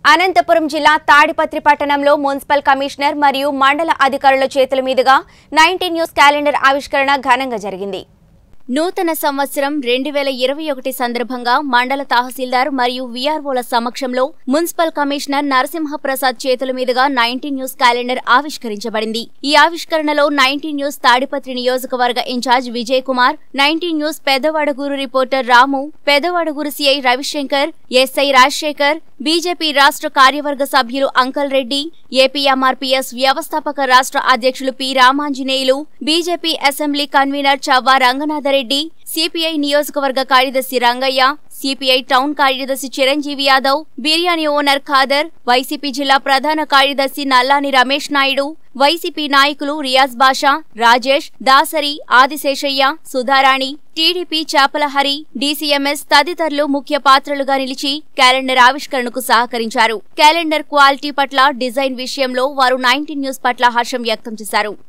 అనంతపురం జిల్లా తాడిపత్రి పట్టణంలో municipal commissioner మరియు మండల అధికారుల చేతుల మీదుగా నైన్టీన్ న్యూస్ క్యాలెండర్ ఆవిష్కరణ ఘనంగా జరిగింది నూతన సంవత్సరం రెండు వేల ఇరవై ఒకటి సందర్భంగా మండల తహసీల్దార్ మరియు వీఆర్ఓల సమక్షంలో మున్సిపల్ కమిషనర్ నరసింహప్రసాద్ చేతుల మీదుగా నైన్టీన్ న్యూస్ క్యాలెండర్ ఆవిష్కరించబడింది ఈ ఆవిష్కరణలో నైన్టీన్ న్యూస్ తాడిపత్రి నియోజకవర్గ in-charge Vijay Kumar nineteen news Pedavadugur reporter Ramu Pedavadugur CI Ravishankar SI Rajasekhar BJP రాష్ట్ర కార్యవర్గ సభ్యులు అంకల్ రెడ్డి ఏపీఎంఆర్పీఎస్ వ్యవస్థాపక రాష్ట్ర అధ్యక్షులు P Ramanjaneyulu BJP assembly convener Chavva Ranganatha Reddy CPI నియోజకవర్గ కార్యదర్శి రంగయ్య సిపిఐ టౌన్ కార్యదర్శి చిరంజీవి యాదవ్ బిర్యానీ ఓనర్ ఖాదర్ వైసీపీ జిల్లా ప్రధాన కార్యదర్శి నల్లాని రమేష్ నాయుడు వైసీపీ నాయకులు రియాజ్ బాషా రాజేష్ దాసరి ఆదిశేషయ్య సుధారాణి టీడీపీ చాపలహరి డీసీఎంఎస్ తదితరులు ముఖ్య పాత్రలుగా నిలిచి క్యాలెండర్ ఆవిష్కరణకు సహకరించారు క్యాలెండర్ క్వాలిటీ పట్ల డిజైన్ విషయంలో వారు నైన్టీన్ న్యూస్ పట్ల హర్షం వ్యక్తం చేశారు